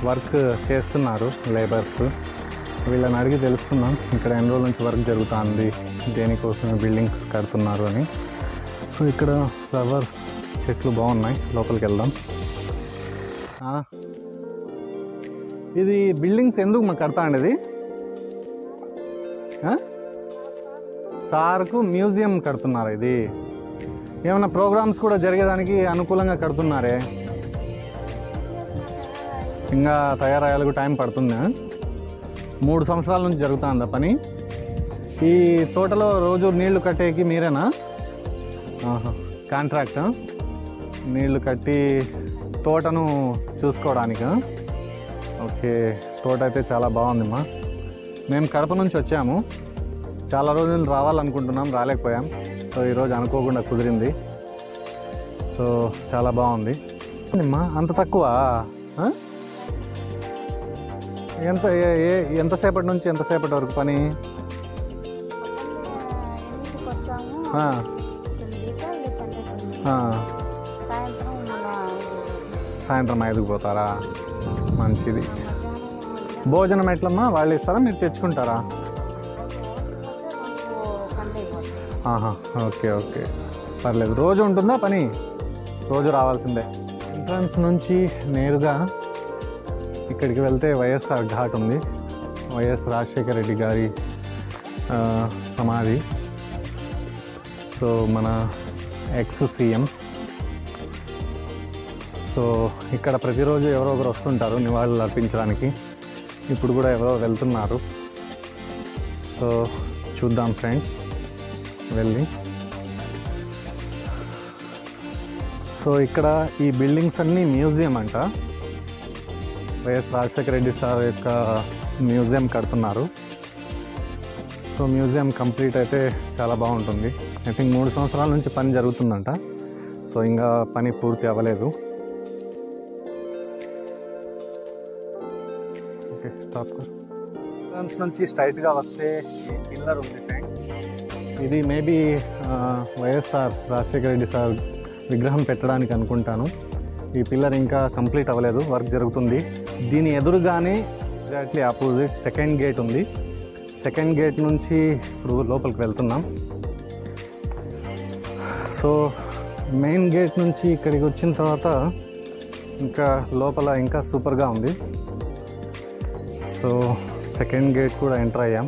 Work చేస్తున్నారు labours వీళ్ళని అడిగి తెలుసుకున్నాం ఇక్కడ ఎన్ని రోజుల నుంచి వర్క్ జరుగుతుంది దేనికోసం బిల్డింగ్స్ కడుతున్నారు అని సో ఇక్కడ ఫ్లవర్స్ చెట్లు బాగున్నాయి లోపలికి వెళ్దాం ఆ, ఇది బిల్డింగ్స్ ఎందుకు మాకు కడతా అండి ఇది ఆ? సార్కు మ్యూజియం కడుతున్నారు ఇది ఏమైనా ప్రోగ్రామ్స్ కూడా జరిగేదానికి అనుకూలంగా కడుతున్నారే ఇంకా తయారయ్యేందుకు టైం పడుతుందా మూడు సంవత్సరాల నుంచి జరుగుతుందా పని ఈ తోటలో రోజు నీళ్లు కట్టేకి మీరేనా కాంట్రాక్ట్ నీళ్లు కట్టి తోటను చూసుకోవడానికి ఓకే తోట అయితే చాలా బాగుందమ్మా మేము కడప నుంచి వచ్చాము చాలా రోజులు రావాలనుకుంటున్నాం రాలేకపోయాం సో ఈరోజు అనుకోకుండా కుదిరింది సో చాలా బాగుంది అమ్మా అంత తక్కువ ఆ? ఎంత ఏ- ఏ- ఎంతసేపటి నుంచి ఎంతసేపటి వరకు పని ఎన్నింటికి వస్తాము ఆ, తొమ్మిదికా లేదంటే తొమ్మిది ఆ. సాయంత్రం మళ్ళా సాయంత్రం ఐదుకు పోతారా మంచిది మధ్యాహ్నం భోజనం ఎట్లమ్మా వాళ్ళు ఇస్తారా మీరు తెచ్చుకుంటారా కంట అయిపోతుంది ఆహా ఓకే ఓకే పర్లేదు రోజు ఉంటుందా పని రోజు రావాల్సిందే ఎంట్రన్స్ నుంచి నేరుగా ఇక్కడికి వెళ్తే వైఎస్ఆర్ ఘాట్ ఉంది వైఎస్ రాజశేఖర రెడ్డి గారి ఆ, సమాధి సో మన ఎక్స్ సీఎం సో ఇక్కడ ప్రతిరోజు ఎవరో ఒకరు వస్తుంటారు నివాళులు అర్పించడానికి ఇప్పుడు కూడా ఎవరో వెళ్తున్నారు సో చూద్దాం ఫ్రెండ్స్ వెళ్ళి సో ఇక్కడ ఈ బిల్డింగ్స్ అన్నీ మ్యూజియం అంట వైఎస్ రాజశేఖర రెడ్డి సార్ యొక్క మ్యూజియం కడుతున్నారు సో మ్యూజియం కంప్లీట్ అయితే చాలా బాగుంటుంది ఐ థింక్ మూడు సంవత్సరాల నుంచి పని జరుగుతుందంట సో ఇంకా పని పూర్తి అవ్వలేదు ఓకే స్టాప్ ఎంట్రన్స్ నుంచి స్ట్రైట్గా వస్తే ఈ పిల్లర్ ఉంది ఫ్రెండ్స్ ఇది maybe YSR Rajasekhara Reddy sir విగ్రహం పెట్టడానికి అనుకుంటాను ఈ పిల్లర్ ఇంకా కంప్లీట్ అవ్వలేదు వర్క్ జరుగుతుంది దీని ఎదురుగానే ఎగ్జాక్ట్లీ ఆపోజిట్ సెకండ్ గేట్ ఉంది సెకండ్ గేట్ నుంచి ఇప్పుడు లోపలికి వెళ్తున్నాం సో మెయిన్ గేట్ నుంచి ఇక్కడికి వచ్చిన తర్వాత ఇంకా లోపల ఇంకా సూపర్గా ఉంది సో సెకండ్ గేట్ కూడా ఎంటర్ అయ్యాం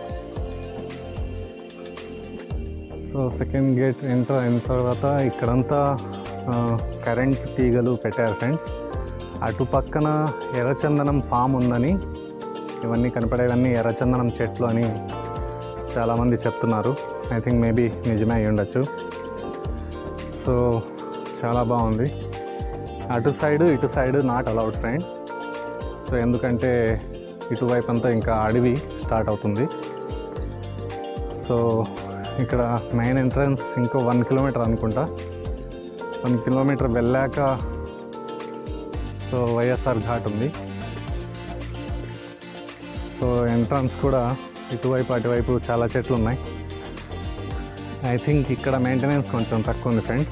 సో సెకండ్ గేట్ ఎంటర్ అయిన తర్వాత ఇక్కడంతా ఆ, కరెంట్ తీగలు పెట్టారు ఫ్రెండ్స్ అటు పక్కన ఎర్రచందనం ఫామ్ ఉందని ఇవన్నీ కనపడేవన్నీ ఎర్రచందనం చెట్లు అని చాలామంది చెప్తున్నారు ఐ థింక్ మేబీ నిజమే అయి ఉండొచ్చు సో చాలా బాగుంది అటు సైడ్ ఇటు side not allowed friends so ఎందుకంటే ఇటువైపు అంతా ఇంకా అడవి స్టార్ట్ అవుతుంది సో ఇక్కడ మెయిన్ ఎంట్రన్స్ ఇంకో వన్ కిలోమీటర్ అనుకుంటా వన్ కిలోమీటర్ వెళ్ళాక సో వైఎస్ఆర్ ఘాట్ ఉంది సో ఎంట్రన్స్ కూడా ఇటువైపు అటువైపు చాలా చెట్లు ఉన్నాయి ఐ థింక్ ఇక్కడ మెయింటెనెన్స్ కొంచెం తక్కువ ఉంది ఫ్రెండ్స్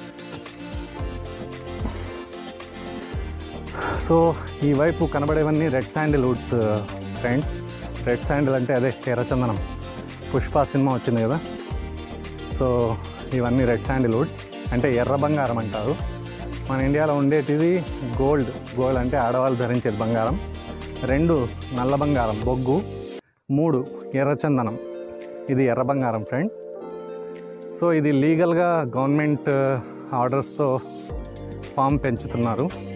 సో ఈ వైపు కనబడేవన్నీ red sandal woods friends red sandal అంటే అదే ఎర్రచందనం పుష్ప సినిమా వచ్చింది కదా సో ఇవన్నీ రెడ్ శాండిల్ వుడ్స్ అంటే ఎర్ర బంగారం అంటారు మన ఇండియాలో ఉండేటిది గోల్డ్ గోల్డ్ అంటే ఆడవాళ్ళు ధరించేది బంగారం రెండు నల్ల బంగారం బొగ్గు మూడు ఎర్రచందనం ఇది ఎర్ర బంగారం ఫ్రెండ్స్ సో ఇది లీగల్గా గవర్నమెంట్ ఆర్డర్స్తో ఫామ్ పెంచుతున్నారు